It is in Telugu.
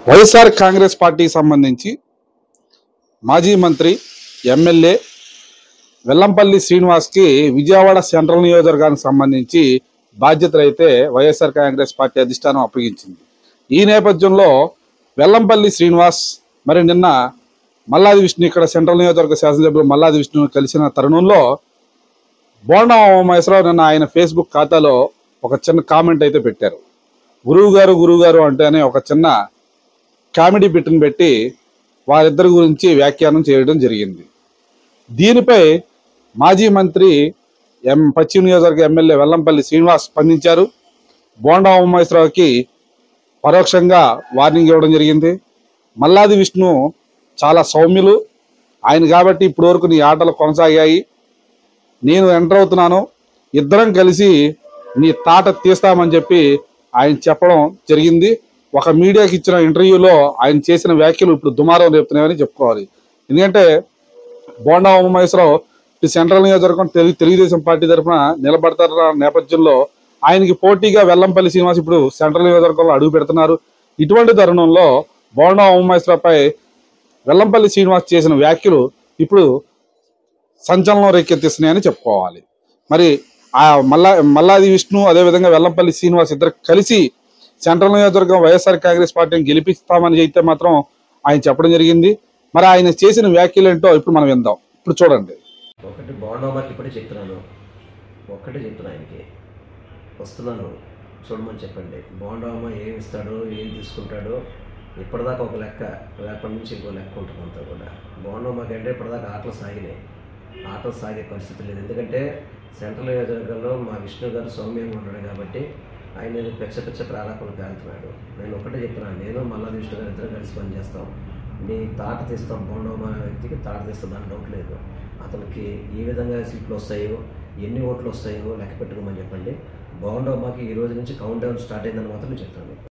వైఎస్ఆర్ కాంగ్రెస్ పార్టీకి సంబంధించి మాజీ మంత్రి ఎమ్మెల్యే వెల్లంపల్లి శ్రీనివాస్కి విజయవాడ సెంట్రల్ నియోజకవర్గానికి సంబంధించి బాధ్యతలు అయితే వైఎస్ఆర్ కాంగ్రెస్ పార్టీ అధిష్టానం అప్పగించింది ఈ నేపథ్యంలో వెల్లంపల్లి శ్రీనివాస్ మరి నిన్న మల్లాది విష్ణు ఇక్కడ సెంట్రల్ నియోజకవర్గ శాసనసభ్యులు మల్లాది విష్ణును కలిసిన తరుణంలో బోండా ఉమేశ్వరరావు నిన్న ఆయన ఫేస్బుక్ ఖాతాలో ఒక చిన్న కామెంట్ అయితే పెట్టారు గురువు గారు గురువు గారు అంటేనే ఒక చిన్న కామెడీ బిట్ని పెట్టి వారిద్దరి గురించి వ్యాఖ్యానం చేయడం జరిగింది దీనిపై మాజీ మంత్రి ఎం పశ్చిమ నియోజకవర్గ ఎమ్మెల్యే వెల్లంపల్లి శ్రీనివాస్ స్పందించారు బోండా ఉమేశ్వరరావుకి పరోక్షంగా వార్నింగ్ ఇవ్వడం జరిగింది మల్లాది విష్ణు చాలా సౌమ్యులు ఆయన కాబట్టి ఇప్పటి వరకు నీ ఆటలు కొనసాగాయి నేను ఎంటర్ అవుతున్నాను ఇద్దరం కలిసి నీ తాట తీస్తామని చెప్పి ఆయన చెప్పడం జరిగింది ఒక మీడియాకి ఇచ్చిన ఇంటర్వ్యూలో ఆయన చేసిన వ్యాఖ్యలు ఇప్పుడు దుమారం రేపుతున్నాయని చెప్పుకోవాలి ఎందుకంటే బోండా ఉమేశ్వరరావు ఇటు సెంట్రల్ నియోజకవర్గం తెలుగు తెలుగుదేశం పార్టీ తరఫున నిలబడతారన్న నేపథ్యంలో ఆయనకి పోటీగా వెల్లంపల్లి శ్రీనివాస్ ఇప్పుడు సెంట్రల్ నియోజకవర్గంలో అడుగు పెడుతున్నారు ఇటువంటి తరుణంలో బోండా ఉమేశ్వరరావుపై వెల్లంపల్లి శ్రీనివాస్ చేసిన వ్యాఖ్యలు ఇప్పుడు సంచలనం రేకెత్తిస్తున్నాయని చెప్పుకోవాలి మరి ఆ మల్లా మల్లాది విష్ణు అదేవిధంగా వెల్లంపల్లి శ్రీనివాస్ ఇద్దరు కలిసి సెంట్రల్ నియోజకవర్గం వైఎస్ఆర్ కాంగ్రెస్ పార్టీని గెలిపిస్తామని అయితే మాత్రం ఆయన చెప్పడం జరిగింది మరి ఆయన చేసిన వ్యాఖ్యలు ఏంటో ఇప్పుడు మనం విందాం ఇప్పుడు చూడండి ఒకటి బాగుండవమాకి ఇప్పుడే చెప్తున్నాను ఒక్కటే చెప్తున్నా ఆయనకి వస్తున్నాను చూడమని చెప్పండి బాగుండవమ్మ ఏం ఇస్తాడో ఏం తీసుకుంటాడో ఇప్పటిదాకా ఒక లెక్క రేపటి నుంచి ఇంకో లెక్క ఉంటుంది అంతా కూడా బాగుండవమ్మకి అంటే ఇప్పటిదాకా ఆటలు సాగినాయి ఆటలు సాగే పరిస్థితి లేదు ఎందుకంటే సెంట్రల్ నియోజకవర్గంలో మా విష్ణు గారు సౌమ్యంగా ఉన్నాడు కాబట్టి ఆయన ఏదో పెచ్చ పెచ్చ ప్రారంభాలు పేలుతున్నాడు నేను ఒకటే చెప్తున్నాను నేను మళ్ళా విష్ణు గారు ఇద్దరు కలిసి పనిచేస్తాం నీ తాట తీస్తాం బోండోమా వ్యక్తికి తాట తీస్తాం దాని డౌట్ లేదు అతనికి ఏ విధంగా సీట్లు వస్తాయో ఎన్ని ఓట్లు వస్తాయో లెక్క పెట్టుకోమని చెప్పండి బోండోమాకి ఈ రోజు నుంచి కౌంట్ డౌన్ స్టార్ట్ అయిందని మాత్రం చెప్తాను